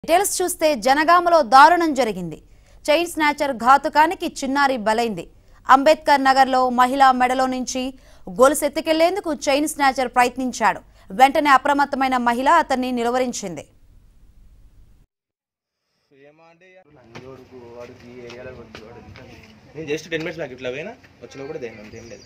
Details చూస్తే జనగామలో దారుణం జరిగింది చైన్ స్నాచర్ ఘాతుకానికి చిన్నారి బలైంది అంబేద్కర్ నగర్లో మహిళా మెడలో నుంచి గొలుసెత్తుకెళ్లేందుకు చైన్ స్నాచర్ ప్రయత్నించాడు వెంటనే అప్రమత్తమైన మహిళ అతన్ని నిలువరించింది నంజోడుకు వాడికి ఈ ఏరియాలో వచ్చి వాడు ఎంత- నేను జస్ట్ టెన్ మినిట్స్ నాకు ఇట్లా పోయినా వచ్చినా కూడా దేని అంతేం లేదు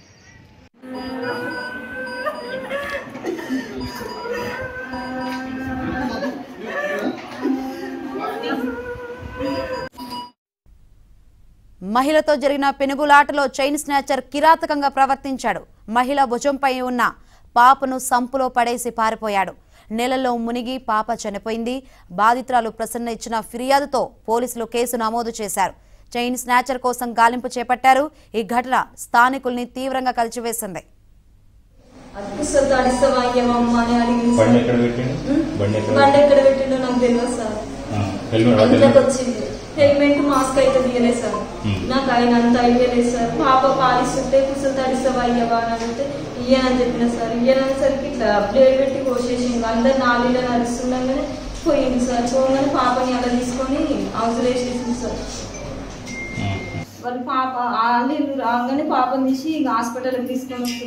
మహిళతో జరిగిన పెనుగులాటలో చైన్ స్నాచర్ కిరాతకంగా ప్రవర్తించాడు మహిళ భుజంపై ఉన్న పాపను సంపులో పడేసి పారిపోయాడు నెలలో మునిగి పాప చనిపోయింది బాధితురాలు ప్రసన్న ఇచ్చిన ఫిర్యాదుతో పోలీసులు కేసు నమోదు చేశారు చైన్ స్నాచర్ కోసం గాలింపు చేపట్టారు ఈ ఘటన స్థానికుల్ని తీవ్రంగా కలిచివేసింది అద్భుతం తడిస్తావా అయ్యమమ్మ అని అడిగింది బండి సార్ ఎక్కడ పెట్టిండు బండి ఎక్కడ బండి ఎక్కడ పెట్టిండో నాకు తెలియదు సార్ ఆ, హెల్మెట్ అంతకు హెల్మెట్ వచ్చింది హెల్మెట్ మాస్క్ అయితే తీయలేదు సార్ Hmm. నాకు ఆయన అంత ఐడియా లేదు సార్ పాప పాలిస్తుంటే కుసలు తడిస్తావా అయ్యవా అని అడిగితే ఇయ్యనని చెప్పిన సార్ ఇయ్యనసరికి ఇట్లా బ్లేడ్ పెట్టి కోసేసింది అందరు నాలుగు నడుస్తుండగానే పోయింది సార్ పోగానే పాపని అలా తీసుకొని అవసరం వేసేసింది సార్ వాళ్ళు పాప వాళ్ళు రాగానే పాపని తీసి ఇక హాస్పిటల్కి తీసుకొని వస్తుంది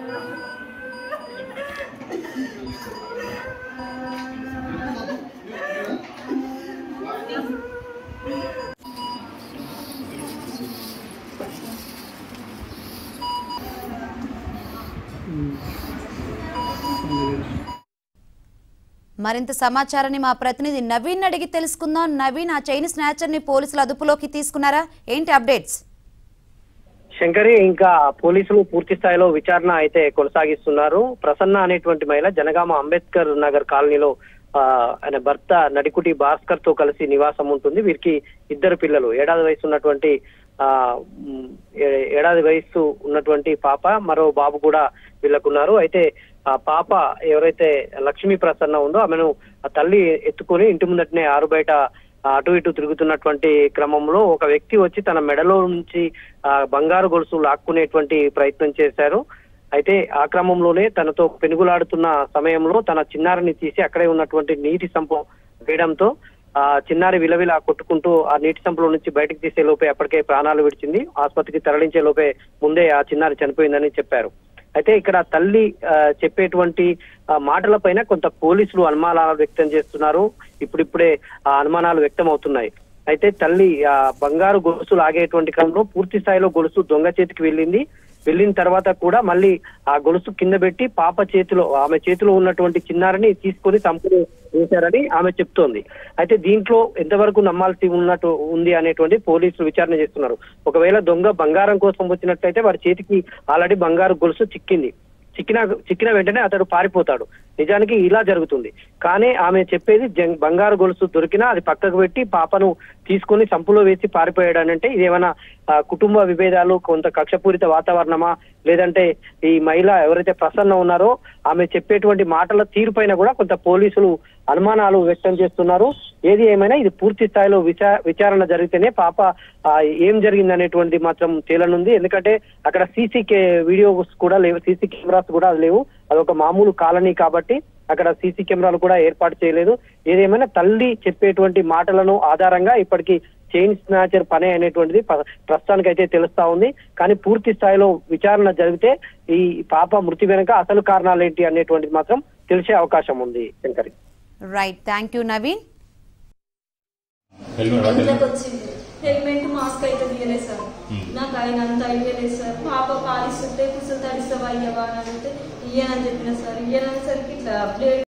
మరింత సమాచారాన్ని మా ప్రతినిధి నవీన్ అడిగి తెలుసుకుందాం నవీన్ ఆ చైన్ స్నాచర్ ని పోలీసులు అదుపులోకి తీసుకున్నారా ఏంటి అప్డేట్స్ శంకరి ఇంకా పోలీసులు పూర్తి స్థాయిలో విచారణ అయితే కొనసాగిస్తున్నారు ప్రసన్న అనేటువంటి మహిళ జనగామ అంబేద్కర్ నగర్ కాలనీలో ఆ, ఆయన భర్త నడికుటి భాస్కర్ తో కలిసి నివాసం ఉంటుంది వీరికి ఇద్దరు పిల్లలు ఏడాది వయసు ఉన్నటువంటి ఆ మ్, ఏ- ఏడాది వయసు ఉన్నటువంటి పాప మరో బాబు కూడా వీళ్ళకున్నారు అయితే ఆ పాప ఎవరైతే లక్ష్మీ ప్రసన్న ఉందో ఆమెను ఆ తల్లి ఎత్తుకొని ఇంటి ముందటనే ఆరు బయట ఆ, అటు ఇటు తిరుగుతున్నటువంటి క్రమంలో ఒక వ్యక్తి వచ్చి తన మెడలో నుంచి ఆ, బంగారు గొలుసు లాక్కునేటువంటి ప్రయత్నం చేశారు అయితే ఆ క్రమంలోనే తనతో పెనుగులాడుతున్న సమయంలో తన చిన్నారిని తీసి అక్కడే ఉన్నటువంటి నీటి సంపం వేయడంతో ఆ చిన్నారి విలవిలా కొట్టుకుంటూ ఆ నీటి సంపులో నుంచి బయటకు తీసే లోపే అప్పటికే ప్రాణాలు విడిచింది ఆసుపత్రికి తరలించే లోపే ముందే ఆ చిన్నారి చనిపోయిందని చెప్పారు అయితే ఇక్కడ తల్లి ఆ, చెప్పేటువంటి ఆ, మాటలపైన కొంత పోలీసులు అనుమానాలు వ్యక్తం చేస్తున్నారు ఇప్పుడిప్పుడే ఆ అనుమానాలు వ్యక్తం అవుతున్నాయి అయితే తల్లి ఆ బంగారు గొలుసు లాగేటువంటి క్రమంలో పూర్తి స్థాయిలో గొలుసు దొంగ చేతికి వెళ్ళింది వెళ్ళిన తర్వాత కూడా మళ్ళీ ఆ గొలుసు కింద పెట్టి పాప చేతిలో ఆమె చేతిలో ఉన్నటువంటి చిన్నారిని తీసుకొని చంపులు వేశారని ఆమె చెప్తోంది అయితే దీంట్లో ఎంతవరకు నమ్మాల్సి ఉన్నట్టు ఉంది అనేటువంటి పోలీసులు విచారణ చేస్తున్నారు ఒకవేళ దొంగ బంగారం కోసం వచ్చినట్లయితే వారి చేతికి ఆల్రెడీ బంగారు గొలుసు చిక్కింది చిక్కిన చిక్కిన వెంటనే అతడు పారిపోతాడు నిజానికి ఇలా జరుగుతుంది కానీ ఆమె చెప్పేది జం- బంగారు గొలుసు దొరికినా అది పక్కకు పెట్టి పాపను తీసుకొని సంపులో వేసి పారిపోయాడనంటే ఇదేమైనా ఆ, కుటుంబ విభేదాలు కొంత కక్షపూరిత వాతావరణమా లేదంటే ఈ మహిళ ఎవరైతే ప్రసన్న ఉన్నారో ఆమె చెప్పేటువంటి మాటల తీరుపైన కూడా కొంత పోలీసులు అనుమానాలు వ్యక్తం చేస్తున్నారు ఏది ఏమైనా ఇది పూర్తి స్థాయిలో విచా విచారణ జరిగితేనే పాప ఆ, ఏం జరిగింది అనేటువంటిది మాత్రం తేలనుంది ఎందుకంటే అక్కడ సీసీ కే వీడియోస్ కూడా లేవు సీసీ కెమెరాస్ కూడా లేవు అదొక మామూలు కాలనీ కాబట్టి అక్కడ సీసీ కెమెరాలు కూడా ఏర్పాటు చేయలేదు ఏదేమైనా తల్లి చెప్పేటువంటి మాటలను ఆధారంగా ఇప్పటికీ చైన్ స్నాచర్ పనే అనేటువంటిది ప్ర- ప్రస్తుతానికైతే తెలుస్తా ఉంది కానీ పూర్తి స్థాయిలో విచారణ జరిగితే ఈ పాప మృతి వెనుక అసలు కారణాలు ఏంటి అనేటువంటిది మాత్రం తెలిసే అవకాశం ఉంది Shankari right thank you Naveen helmet అంతకు హెల్మెట్ వచ్చింది హెల్మెట్ మాస్క్ అయితే తీయలేదు సార్ Hmm. నాకు ఆయన అంత ఐడియా లేదు సార్ పాప పాలిస్తుంటే కుసలు తడిస్తావా అయ్యవా అని అడిగితే ఇయ్యనని చెప్పిన సార్ ఇయ్యనసరికి ఇట్లా బ్లేడ్